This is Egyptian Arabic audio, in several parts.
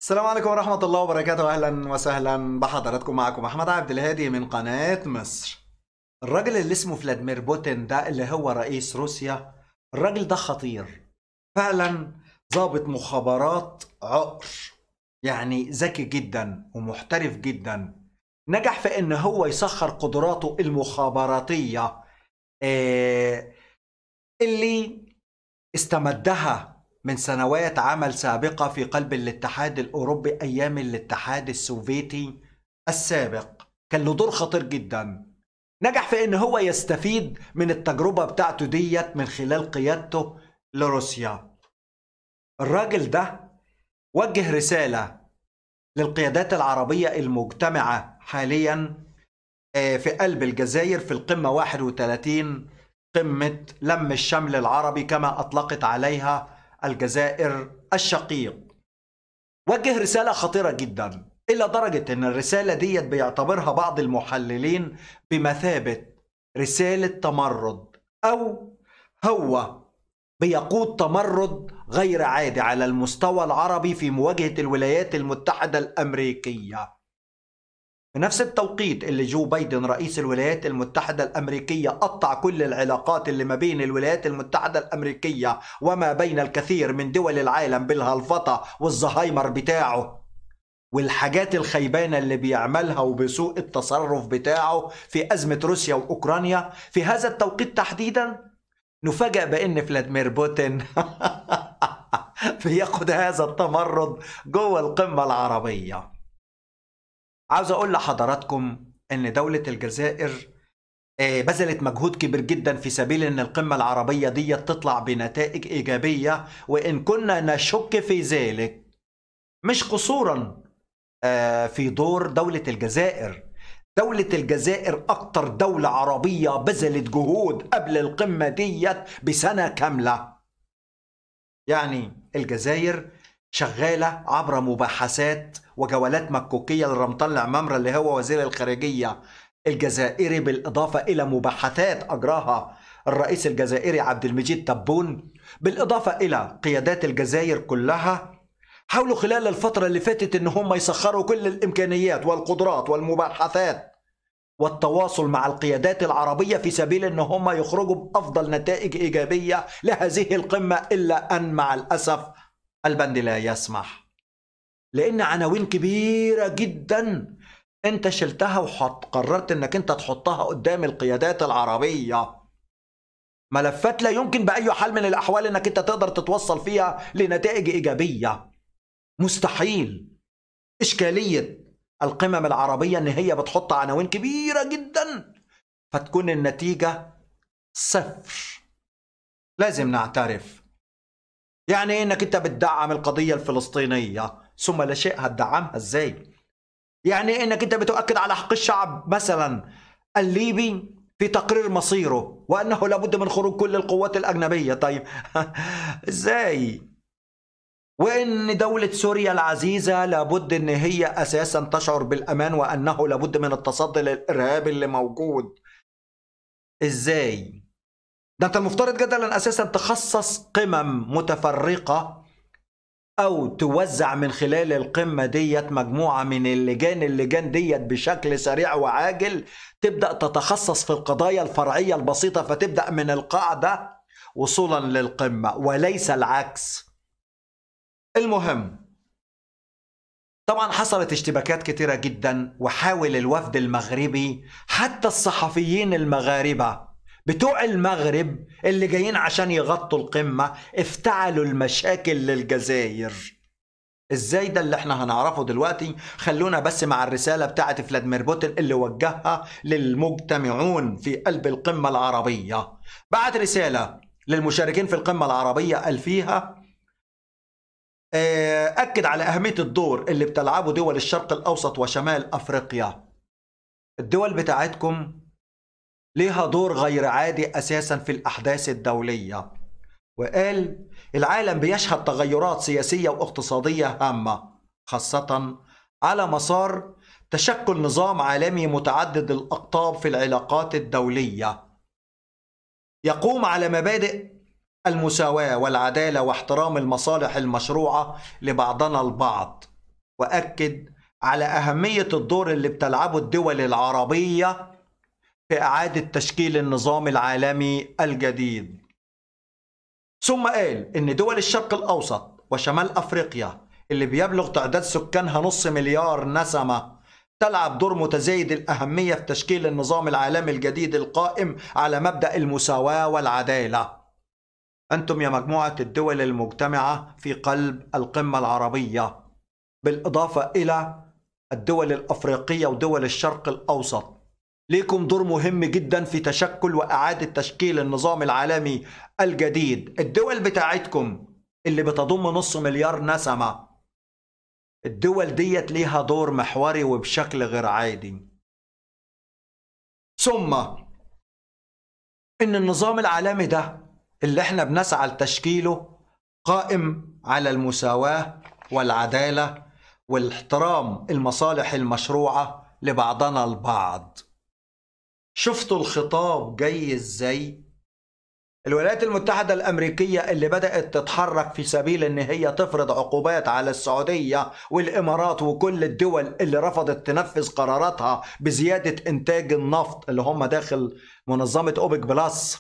السلام عليكم ورحمة الله وبركاته أهلا وسهلا بحضراتكم معكم أحمد عبد الهادي من قناة مصر الراجل اللي اسمه فلاديمير بوتين ده اللي هو رئيس روسيا الراجل ده خطير فعلا ضابط مخابرات عقر يعني ذكي جدا ومحترف جدا نجح في ان هو يسخر قدراته المخابراتية آه، اللي استمدها من سنوات عمل سابقة في قلب الاتحاد الأوروبي أيام الاتحاد السوفيتي السابق كان له دور خطير جدا نجح في ان هو يستفيد من التجربة بتاعته ديت من خلال قيادته لروسيا الراجل ده وجه رسالة للقيادات العربية المجتمعة حاليا آه، في قلب الجزائر في القمة 31 قمة لم الشمل العربي كما أطلقت عليها الجزائر الشقيق وجه رسالة خطيرة جدا إلى درجة أن الرسالة ديت بيعتبرها بعض المحللين بمثابة رسالة تمرد أو هو بيقود تمرد غير عادي على المستوى العربي في مواجهة الولايات المتحدة الأمريكية في نفس التوقيت اللي جو بايدن رئيس الولايات المتحدة الأمريكية قطع كل العلاقات اللي ما بين الولايات المتحدة الأمريكية وما بين الكثير من دول العالم بالهلفطة والزهايمر بتاعه والحاجات الخيبانة اللي بيعملها وبسوء التصرف بتاعه في أزمة روسيا وأوكرانيا في هذا التوقيت تحديدا نفاجأ بأن فلاديمير بوتين بياخد هذا التمرد جوه القمة العربية عاوز أقول لحضراتكم أن دولة الجزائر آه، بذلت مجهود كبير جدا في سبيل ان القمة العربية دي تطلع بنتائج ايجابية وان كنا نشك في ذلك مش قصورا آه، في دور دولة الجزائر دولة الجزائر أكتر دولة عربية بذلت جهود قبل القمة ديت بسنة كاملة يعني الجزائر شغالة عبر مباحثات وجولات مكوكية لرمطان عمامرة اللي هو وزير الخارجية الجزائري بالإضافة إلى مباحثات أجراها الرئيس الجزائري عبد المجيد تبون بالإضافة إلى قيادات الجزائر كلها حاولوا خلال الفترة اللي فاتت إن هم يسخروا كل الإمكانيات والقدرات والمباحثات والتواصل مع القيادات العربية في سبيل إن هم يخرجوا بأفضل نتائج إيجابية لهذه القمة إلا أن مع الأسف البند لا يسمح لأن عناوين كبيرة جدا أنت شلتها وحط قررت إنك أنت تحطها قدام القيادات العربية ملفات لا يمكن بأي حال من الأحوال إنك أنت تقدر تتوصل فيها لنتائج إيجابية مستحيل إشكالية القمم العربية إن هي بتحط عناوين كبيرة جدا فتكون النتيجة صفر لازم نعترف يعني إيه إنك أنت بتدعم القضية الفلسطينية ثم لا شيء هتدعمها إزاي يعني إيه إنك أنت بتؤكد على حق الشعب مثلا الليبي في تقرير مصيره وأنه لابد من خروج كل القوات الأجنبية طيب إزاي وان دولة سوريا العزيزة لابد ان هي اساسا تشعر بالامان وانه لابد من التصدي للارهاب اللي موجود ازاي ده انت المفترض جدلا اساسا تخصص قمم متفرقة او توزع من خلال القمة ديت مجموعة من اللجان اللجان ديت بشكل سريع وعاجل تبدأ تتخصص في القضايا الفرعية البسيطة فتبدأ من القاعدة وصولا للقمة وليس العكس المهم طبعا حصلت اشتباكات كتيرة جدا وحاول الوفد المغربي حتى الصحفيين المغاربة بتوع المغرب اللي جايين عشان يغطوا القمة افتعلوا المشاكل للجزائر ازاي ده اللي احنا هنعرفه دلوقتي خلونا بس مع الرسالة بتاعت فلاديمير بوتين اللي وجهها للمجتمعون في قلب القمة العربية بعت رسالة للمشاركين في القمة العربية قال فيها أكد على أهمية الدور اللي بتلعبه دول الشرق الأوسط وشمال أفريقيا الدول بتاعتكم ليها دور غير عادي أساسا في الأحداث الدولية وقال العالم بيشهد تغيرات سياسية واقتصادية هامة خاصة على مسار تشكل نظام عالمي متعدد الأقطاب في العلاقات الدولية يقوم على مبادئ المساواة والعدالة واحترام المصالح المشروعة لبعضنا البعض وأكد على أهمية الدور اللي بتلعبه الدول العربية في إعادة تشكيل النظام العالمي الجديد ثم قال إن دول الشرق الأوسط وشمال أفريقيا اللي بيبلغ تعداد سكانها نص مليار نسمة تلعب دور متزايد الأهمية في تشكيل النظام العالمي الجديد القائم على مبدأ المساواة والعدالة أنتم يا مجموعة الدول المجتمعة في قلب القمة العربية بالإضافة إلى الدول الأفريقية ودول الشرق الأوسط ليكم دور مهم جدا في تشكل وإعادة تشكيل النظام العالمي الجديد الدول بتاعتكم اللي بتضم نص مليار نسمة الدول ديت ليها دور محوري وبشكل غير عادي ثم ان النظام العالمي ده اللي احنا بنسعى لتشكيله قائم على المساواة والعدالة والاحترام المصالح المشروعة لبعضنا البعض شفتوا الخطاب جاي ازاي الولايات المتحدة الأمريكية اللي بدأت تتحرك في سبيل إن هي تفرض عقوبات على السعودية والإمارات وكل الدول اللي رفضت تنفذ قراراتها بزيادة إنتاج النفط اللي هم داخل منظمة أوبك بلس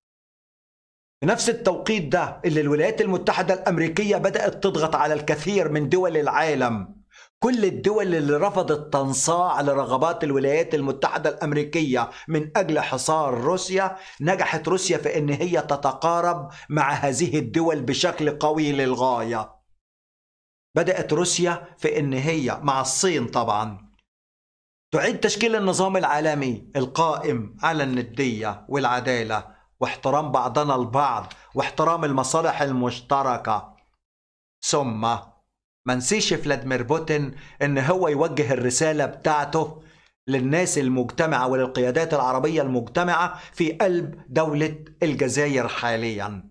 في نفس التوقيت ده اللي الولايات المتحدة الأمريكية بدأت تضغط على الكثير من دول العالم كل الدول اللي رفضت تنصاع لرغبات الولايات المتحدة الأمريكية من أجل حصار روسيا نجحت روسيا في أن هي تتقارب مع هذه الدول بشكل قوي للغاية بدأت روسيا في أن هي مع الصين طبعا تعيد تشكيل النظام العالمي القائم على الندية والعدالة واحترام بعضنا البعض واحترام المصالح المشتركة ثم ما نسيش فلاديمير بوتين ان هو يوجه الرساله بتاعته للناس المجتمعه وللقيادات العربيه المجتمعه في قلب دوله الجزائر حاليا.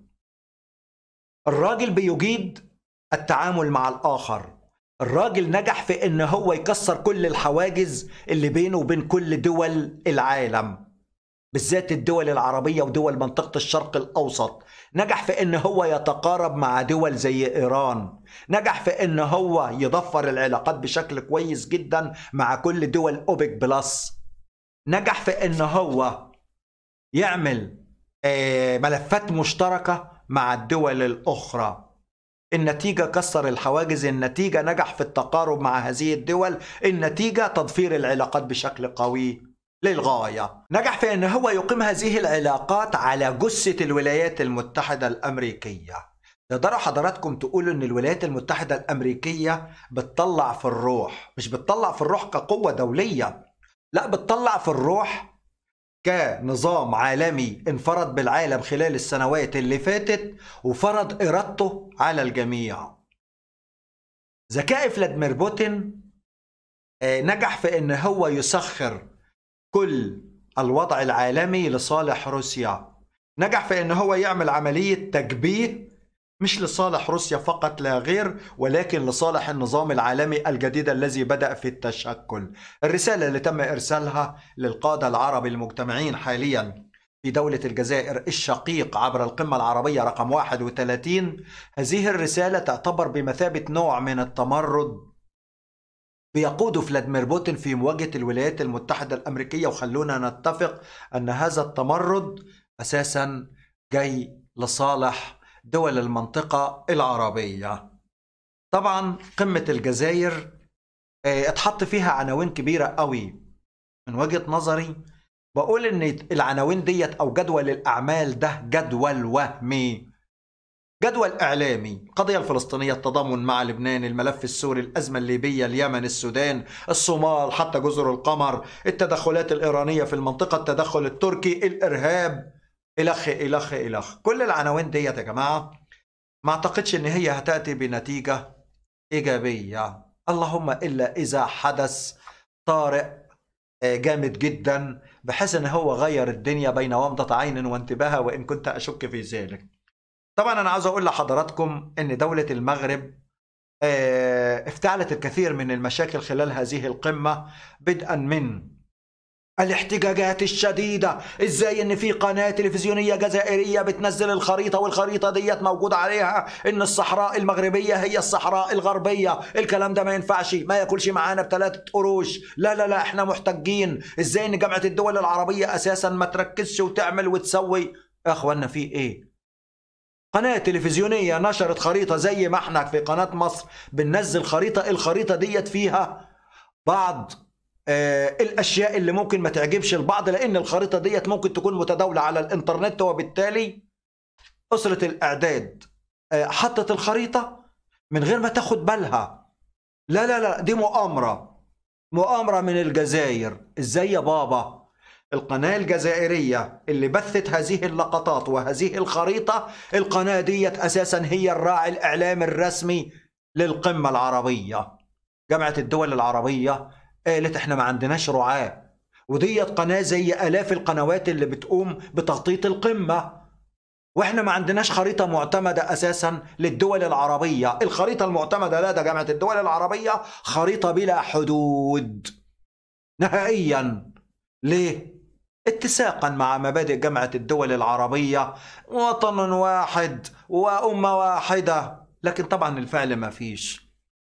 الراجل بيجيد التعامل مع الاخر. الراجل نجح في ان هو يكسر كل الحواجز اللي بينه وبين كل دول العالم. بالذات الدول العربية ودول منطقة الشرق الأوسط نجح في ان هو يتقارب مع دول زي ايران نجح في ان هو يضفر العلاقات بشكل كويس جدا مع كل دول اوبك بلس نجح في ان هو يعمل آه، ملفات مشتركة مع الدول الأخرى النتيجة كسر الحواجز النتيجة نجح في التقارب مع هذه الدول النتيجة تضفير العلاقات بشكل قوي للغاية نجح في أن هو يقيم هذه العلاقات على جثة الولايات المتحدة الأمريكية تقدروا حضراتكم تقولوا ان الولايات المتحدة الامريكية بتطلع في الروح مش بتطلع في الروح كقوة دولية لا بتطلع في الروح كنظام عالمي انفرد بالعالم خلال السنوات اللي فاتت وفرض ارادته على الجميع ذكاء فلاديمير بوتين آه، نجح في ان هو يسخر كل الوضع العالمي لصالح روسيا نجح في ان هو يعمل عملية تجبيه مش لصالح روسيا فقط لا غير ولكن لصالح النظام العالمي الجديد الذي بدأ في التشكل الرسالة اللي تم إرسالها للقادة العرب المجتمعين حاليا في دولة الجزائر الشقيق عبر القمة العربية رقم 31 هذه الرسالة تعتبر بمثابة نوع من التمرد بيقود فلاديمير بوتين في مواجهة الولايات المتحدة الأمريكية وخلونا نتفق أن هذا التمرد أساسا جاي لصالح دول المنطقة العربية طبعا قمة الجزائر آه، اتحط فيها عناوين كبيرة قوي من وجهة نظري بقول ان العناوين ديت او جدول الاعمال ده جدول وهمي جدول إعلامي القضية الفلسطينية التضامن مع لبنان الملف السوري الأزمة الليبية اليمن السودان الصومال حتى جزر القمر التدخلات الإيرانية في المنطقة التدخل التركي الإرهاب إلخ إلخ إلخ كل العناوين ديت يا جماعة ما أعتقدش إن هي هتأتي بنتيجة إيجابية اللهم إلا إذا حدث طارئ آه، جامد جدا بحيث ان هو غير الدنيا بين ومضة عين وانتباهها وان كنت اشك في ذلك طبعا انا عاوز اقول لحضراتكم ان دولة المغرب آه، افتعلت الكثير من المشاكل خلال هذه القمة بدءا من الاحتجاجات الشديدة ازاي ان في قناة تلفزيونية جزائرية بتنزل الخريطة والخريطة ديت موجود عليها ان الصحراء المغربية هي الصحراء الغربية الكلام ده ما ينفعش ما ياكلش معانا بثلاثة قروش لا لا لا احنا محتجين ازاي ان جامعة الدول العربية اساسا ما تركزش وتعمل وتسوي يا اخوانا في ايه قناة تلفزيونية نشرت خريطة زي ما احنا في قناة مصر بننزل خريطة الخريطة ديت فيها بعض آه، الاشياء اللي ممكن ما تعجبش البعض لان الخريطه ديت ممكن تكون متداوله على الانترنت وبالتالي اسره الاعداد آه، حطت الخريطه من غير ما تاخد بالها لا لا لا دي مؤامره مؤامره من الجزائر ازاي يا بابا القناة الجزائرية اللي بثت هذه اللقطات وهذه الخريطة القناة ديت أساسا هي الراعي الإعلامي الرسمي للقمة العربية جامعة الدول العربية قالت احنا ما عندناش رعاة وديت قناة زي آلاف القنوات اللي بتقوم بتغطية القمة واحنا ما عندناش خريطة معتمدة أساسا للدول العربية الخريطة المعتمدة لدى جامعة الدول العربية خريطة بلا حدود نهائيا ليه؟ اتساقا مع مبادئ جامعة الدول العربية وطن واحد وأمة واحدة لكن طبعا الفعل ما فيش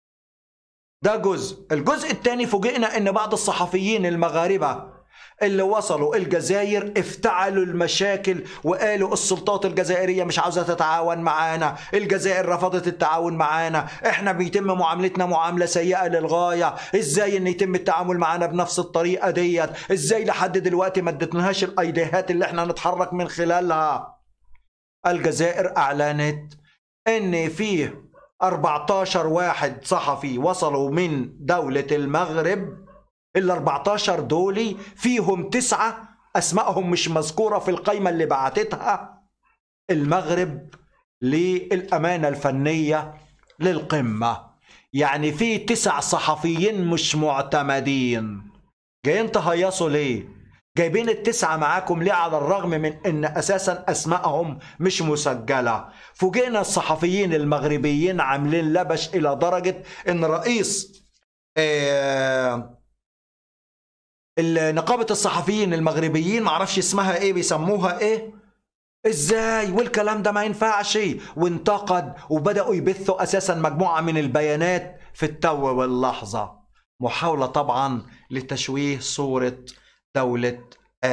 ده جزء الجزء الثاني فوجئنا ان بعض الصحفيين المغاربه اللي وصلوا الجزائر افتعلوا المشاكل وقالوا السلطات الجزائرية مش عاوزة تتعاون معانا الجزائر رفضت التعاون معانا احنا بيتم معاملتنا معاملة سيئة للغاية ازاي ان يتم التعامل معانا بنفس الطريقة ديت ازاي لحد دلوقتي ما ادتناهاش الايديهات اللي احنا نتحرك من خلالها الجزائر اعلنت ان فيه 14 واحد صحفي وصلوا من دولة المغرب ال 14 دولي فيهم تسعة أسمائهم مش مذكورة في القائمة اللي بعتتها المغرب للأمانة الفنية للقمة يعني في تسع صحفيين مش معتمدين جايين تهيصوا ليه جايبين التسعة معاكم ليه على الرغم من ان اساسا اسمائهم مش مسجلة فوجئنا الصحفيين المغربيين عاملين لبش الى درجة ان رئيس آه نقابة الصحفيين المغربيين معرفش اسمها ايه بيسموها ايه ازاي والكلام ده ما ينفعش وانتقد وبدأوا يبثوا اساسا مجموعة من البيانات في التو واللحظة محاولة طبعا لتشويه صورة دولة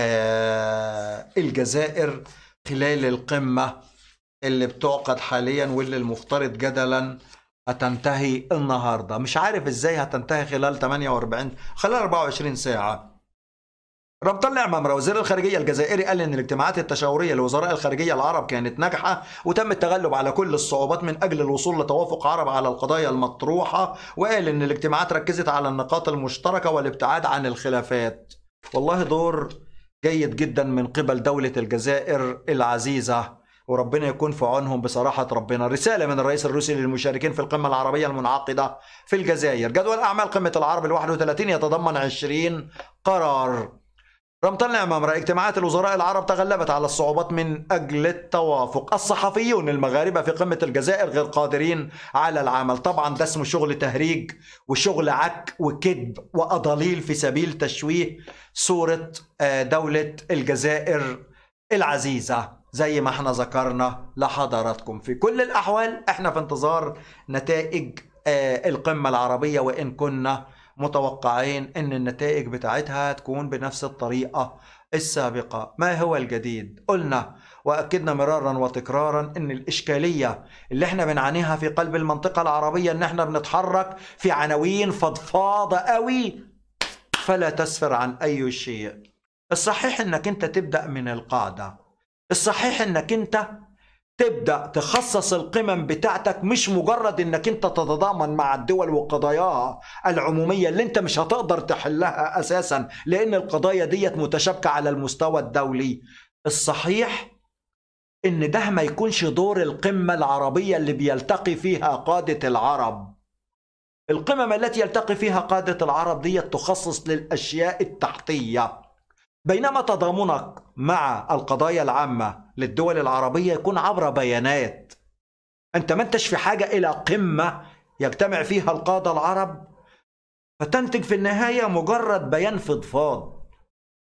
آه الجزائر خلال القمة اللي بتعقد حاليا واللي المفترض جدلا هتنتهي النهارده مش عارف ازاي هتنتهي خلال 48 خلال 24 ساعه ربط النعمة وزير الخارجية الجزائري قال إن الاجتماعات التشاورية لوزراء الخارجية العرب كانت ناجحة وتم التغلب على كل الصعوبات من أجل الوصول لتوافق عرب على القضايا المطروحة وقال إن الاجتماعات ركزت على النقاط المشتركة والابتعاد عن الخلافات والله دور جيد جدا من قبل دولة الجزائر العزيزة وربنا يكون في عونهم بصراحة ربنا رسالة من الرئيس الروسي للمشاركين في القمة العربية المنعقدة في الجزائر جدول أعمال قمة العرب ال 31 يتضمن 20 قرار رمضان الأمام اجتماعات الوزراء العرب تغلبت على الصعوبات من أجل التوافق الصحفيون المغاربة في قمة الجزائر غير قادرين على العمل طبعا ده اسمه شغل تهريج وشغل عك وكذب وأضاليل في سبيل تشويه صورة آه، دولة الجزائر العزيزة زي ما احنا ذكرنا لحضراتكم في كل الأحوال احنا في انتظار نتائج آه، القمة العربية وإن كنا متوقعين ان النتائج بتاعتها تكون بنفس الطريقة السابقة ما هو الجديد قلنا واكدنا مرارا وتكرارا ان الاشكاليه اللي احنا بنعانيها في قلب المنطقه العربيه ان احنا بنتحرك في عناوين فضفاضه قوي فلا تسفر عن اي شيء الصحيح انك انت تبدا من القاعده الصحيح انك انت تبدا تخصص القمم بتاعتك مش مجرد انك انت تتضامن مع الدول وقضاياها العموميه اللي انت مش هتقدر تحلها اساسا لان القضايا ديت متشابكه على المستوى الدولي الصحيح ان ده ما يكونش دور القمه العربيه اللي بيلتقي فيها قاده العرب القمم التي يلتقي فيها قاده العرب ديت تخصص للاشياء التحتيه بينما تضامنك مع القضايا العامة للدول العربية يكون عبر بيانات أنت ما أنتش في حاجة إلى قمة يجتمع فيها القادة العرب فتنتج في النهاية مجرد بيان فضفاض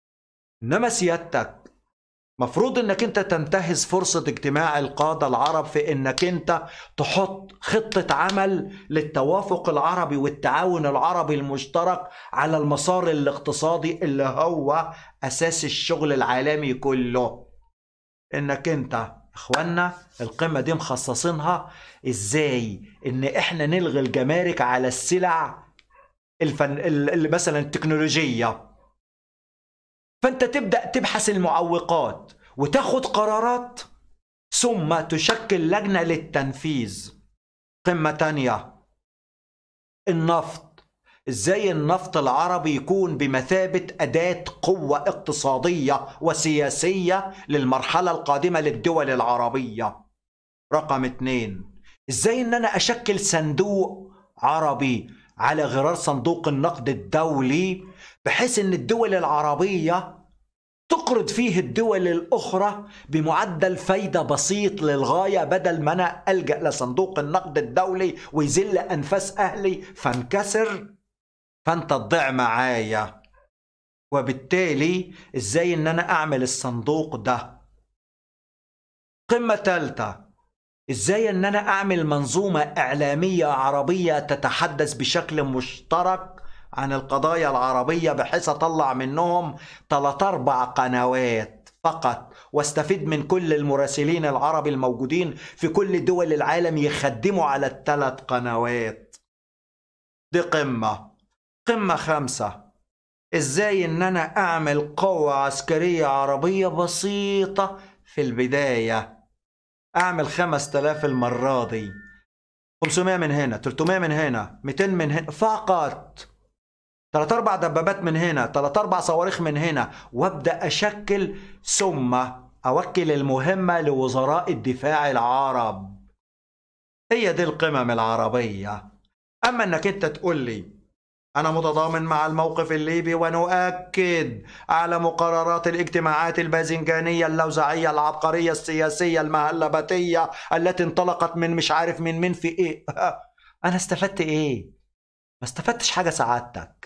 انما سيادتك مفروض انك انت تنتهز فرصة اجتماع القادة العرب في انك انت تحط خطة عمل للتوافق العربي والتعاون العربي المشترك على المسار الاقتصادي اللي هو اساس الشغل العالمي كله انك انت اخوانا القمة دي مخصصينها ازاي ان احنا نلغي الجمارك على السلع الفن اللي مثلا التكنولوجية فانت تبدا تبحث المعوقات وتاخد قرارات ثم تشكل لجنه للتنفيذ قمه تانية النفط ازاي النفط العربي يكون بمثابه اداه قوه اقتصاديه وسياسيه للمرحله القادمه للدول العربيه رقم اتنين ازاي ان انا اشكل صندوق عربي على غرار صندوق النقد الدولي بحيث ان الدول العربيه تقرض فيه الدول الاخرى بمعدل فايده بسيط للغايه بدل ما انا الجا لصندوق النقد الدولي ويذل انفاس اهلي فانكسر فانت تضيع معايا وبالتالي ازاي ان انا اعمل الصندوق ده قمه ثالثه ازاي ان انا اعمل منظومه اعلاميه عربيه تتحدث بشكل مشترك عن القضايا العربية بحيث أطلع منهم ثلاث أربع قنوات فقط واستفيد من كل المراسلين العرب الموجودين في كل دول العالم يخدموا على الثلاث قنوات دي قمة قمة خمسة ازاي ان انا اعمل قوة عسكرية عربية بسيطة في البداية اعمل خمس تلاف المرة دي 500 من هنا 300 من هنا 200 من هنا فقط ثلاث اربع دبابات من هنا ثلاث اربع صواريخ من هنا وابدا اشكل ثم اوكل المهمه لوزراء الدفاع العرب هي دي القمم العربيه اما انك انت تقول لي أنا متضامن مع الموقف الليبي ونؤكد على مقررات الاجتماعات الباذنجانية اللوزعية العبقرية السياسية المهلبتية التي انطلقت من مش عارف من مين في إيه أنا استفدت إيه؟ ما استفدتش حاجة سعادتك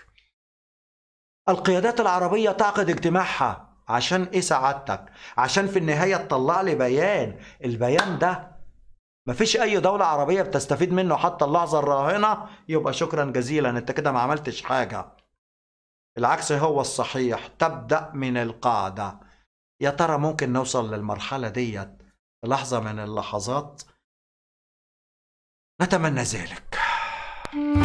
القيادات العربية تعقد اجتماعها عشان ايه سعادتك عشان في النهاية تطلع لي بيان البيان ده مفيش اي دولة عربية بتستفيد منه حتى اللحظة الراهنة يبقى شكرا جزيلا انت كده ما عملتش حاجة العكس هو الصحيح تبدأ من القاعدة يا ترى ممكن نوصل للمرحلة ديت في لحظة من اللحظات نتمنى ذلك